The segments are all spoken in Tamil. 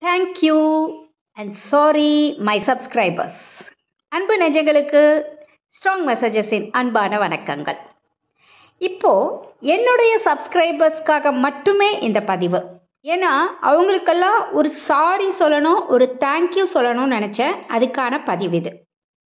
thank you and sorry my subscribers அன்பு நெஞ்சங்களுக்கு ஸ்ட்ராங் மெசேஜஸின் அன்பான வணக்கங்கள் இப்போது என்னுடைய சப்ஸ்கிரைபர்ஸ்க்காக மட்டுமே இந்த பதிவு ஏன்னா அவங்களுக்கெல்லாம் ஒரு சாரி சொல்லணும் ஒரு தேங்க்யூ சொல்லணும்னு நினச்சேன் அதுக்கான பதிவு இது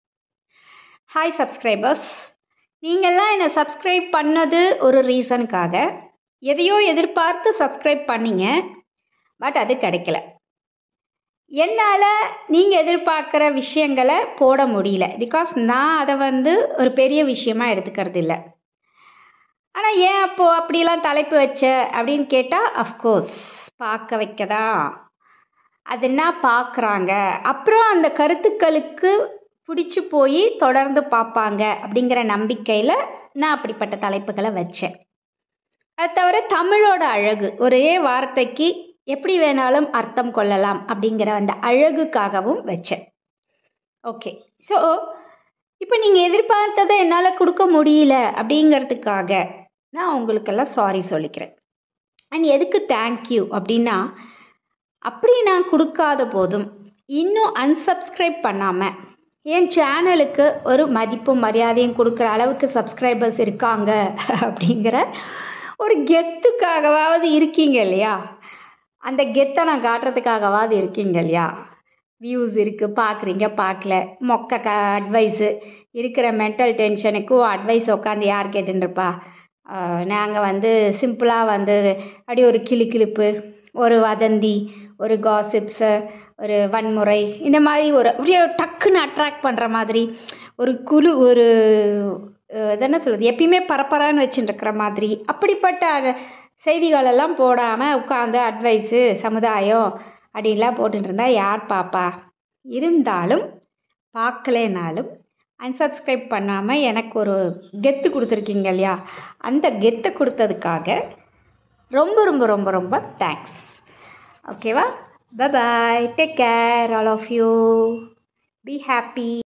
ஹாய் சப்ஸ்கிரைபர்ஸ் நீங்கள்லாம் என்னை சப்ஸ்கிரைப் பண்ணது ஒரு ரீசனுக்காக எதையோ எதிர்பார்த்து சப்ஸ்கிரைப் பண்ணீங்க பட் அது கிடைக்கல என்னால் நீங்கள் எதிர்பார்க்குற விஷயங்களை போட முடியல பிகாஸ் நான் அதை வந்து ஒரு பெரிய விஷயமா எடுத்துக்கிறது இல்லை ஆனால் ஏன் அப்போது அப்படிலாம் தலைப்பு வச்ச அப்படின்னு கேட்டால் அஃப்கோர்ஸ் பார்க்க வைக்கதா அது என்ன பார்க்குறாங்க அப்புறம் அந்த கருத்துக்களுக்கு பிடிச்சி போய் தொடர்ந்து பார்ப்பாங்க அப்படிங்கிற நம்பிக்கையில் நான் அப்படிப்பட்ட தலைப்புகளை வச்சேன் அது தவிர தமிழோட அழகு ஒரே வார்த்தைக்கு எப்படி வேணாலும் அர்த்தம் கொள்ளலாம் அப்படிங்கிற அந்த அழகுக்காகவும் வச்சேன் ஓகே ஸோ இப்போ நீங்கள் எதிர்பார்த்ததை என்னால் கொடுக்க முடியல அப்படிங்கிறதுக்காக நான் உங்களுக்கெல்லாம் சாரி சொல்லிக்கிறேன் அண்ட் எதுக்கு தேங்க்யூ அப்படின்னா அப்படி நான் கொடுக்காத போதும் இன்னும் அன்சப்ஸ்கிரைப் பண்ணாமல் என் சேனலுக்கு ஒரு மதிப்பும் மரியாதையும் கொடுக்குற அளவுக்கு சப்ஸ்கிரைபர்ஸ் இருக்காங்க அப்படிங்கிற ஒரு கெத்துக்காகவாவது இருக்கீங்க இல்லையா அந்த கெத்தை நான் காட்டுறதுக்காகவாது இருக்கீங்க இல்லையா வியூஸ் இருக்குது பார்க்குறீங்க பார்க்கல மொக்க க அட்வைஸு இருக்கிற மென்டல் டென்ஷனுக்கும் அட்வைஸ் உட்காந்து யார் கேட்டுருப்பா நாங்கள் வந்து சிம்பிளாக வந்து அப்படி ஒரு கிளுக்கிழிப்பு ஒரு வதந்தி ஒரு காசிப்ஸு ஒரு வன்முறை இந்த மாதிரி ஒரு அப்படியே டக்குன்னு அட்ராக்ட் பண்ணுற மாதிரி ஒரு குழு ஒரு என்ன சொல்கிறது எப்பயுமே பரப்பரான்னு வச்சுட்டுருக்கிற மாதிரி அப்படிப்பட்ட செய்திகளெல்லாம் போடாமல் உட்காந்து அட்வைஸு சமுதாயம் அப்படின்லாம் போட்டுட்டு இருந்தால் யார் பாப்பா இருந்தாலும் பார்க்கலேனாலும் அன்சப்ஸ்கிரைப் பண்ணாமல் எனக்கு ஒரு கெத்து கொடுத்துருக்கீங்க இல்லையா அந்த கெத்தை கொடுத்ததுக்காக ரொம்ப ரொம்ப ரொம்ப ரொம்ப தேங்க்ஸ் ஓகேவா bye bye take care all of you be happy